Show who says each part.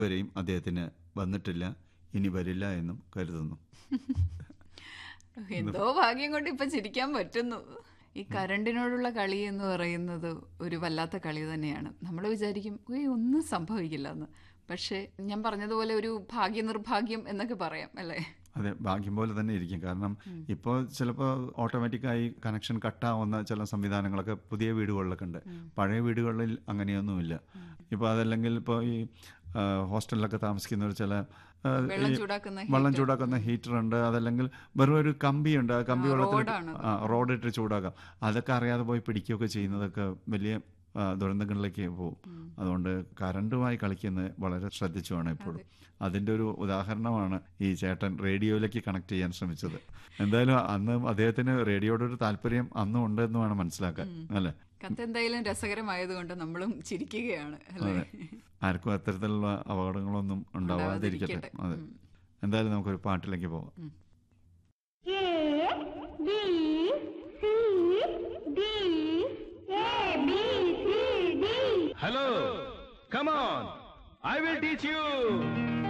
Speaker 1: വരെയും അദ്ദേഹത്തിന് വന്നിട്ടില്ല ഇനി വരില്ല എന്നും കരുതുന്നു
Speaker 2: എന്തോ ഭാഗ്യം കൊണ്ട് ഇപ്പൊ ചിരിക്കാൻ പറ്റുന്നു ഈ കരണ്ടിനോടുള്ള കളി എന്ന് പറയുന്നത് ഒരു വല്ലാത്ത കളി തന്നെയാണ് നമ്മൾ വിചാരിക്കും ഏയ് ഒന്നും സംഭവിക്കില്ല എന്ന് പക്ഷേ ഞാൻ പറഞ്ഞതുപോലെ ഒരു ഭാഗ്യ നിർഭാഗ്യം എന്നൊക്കെ പറയാം അല്ലേ
Speaker 1: അതെ ഭാഗ്യം പോലെ തന്നെ ഇരിക്കും കാരണം ഇപ്പോൾ ചിലപ്പോൾ ഓട്ടോമാറ്റിക്കായി കണക്ഷൻ കട്ടാവുന്ന ചില സംവിധാനങ്ങളൊക്കെ പുതിയ വീടുകളിലൊക്കെ ഉണ്ട് പഴയ വീടുകളിൽ അങ്ങനെയൊന്നുമില്ല ഇപ്പോൾ അതല്ലെങ്കിൽ ഇപ്പോൾ ഈ ആ, ഹോസ്റ്റലിലൊക്കെ താമസിക്കുന്നവർ ചില ആ,
Speaker 2: വെള്ളം
Speaker 1: ഈ
Speaker 2: ചൂടാക്കുന്ന
Speaker 1: വെള്ളം ചൂടാക്കുന്ന ഹീറ്റർ ഉണ്ട് അതല്ലെങ്കിൽ വെറും ഒരു കമ്പിയുണ്ട് ആ കമ്പി
Speaker 2: ആ,
Speaker 1: വെള്ളത്തിൽ
Speaker 2: റോഡാണ്
Speaker 1: ആ റോഡിട്ട് ചൂടാക്കാം അതൊക്കെ അറിയാതെ പോയി പിടിക്കുകയൊക്കെ ചെയ്യുന്നതൊക്കെ വലിയ ആ, ദുരന്തങ്ങളിലേക്ക് പോകും അതുകൊണ്ട് കറണ്ടുമായി കളിക്കുന്നത് വളരെ ശ്രദ്ധിച്ചു വേണം എപ്പോഴും അതിന്റെ ഒരു ഉദാഹരണമാണ് ഈ ചേട്ടൻ റേഡിയോയിലേക്ക് കണക്ട് ചെയ്യാൻ ശ്രമിച്ചത് എന്തായാലും അന്ന് അദ്ദേഹത്തിന് റേഡിയോയുടെ ഒരു താല്പര്യം അന്നും ഉണ്ട് എന്ന് വേണം മനസ്സിലാക്കാൻ അല്ലെ
Speaker 2: കത്ത് എന്തായാലും രസകരമായതുകൊണ്ട് നമ്മളും ചിരിക്കുകയാണ് അല്ലേ
Speaker 1: ആർക്കും അത്തരത്തിലുള്ള അപകടങ്ങളൊന്നും ഉണ്ടാവാതിരിക്കട്ടെ
Speaker 2: ഉണ്ടാവാതിരിക്കട്ടെ.
Speaker 1: അതെ എന്തായാലും നമുക്കൊരു പാട്ടിലേക്ക് പോകാം
Speaker 3: A B C D A B C D
Speaker 4: Hello, come on. I will teach you.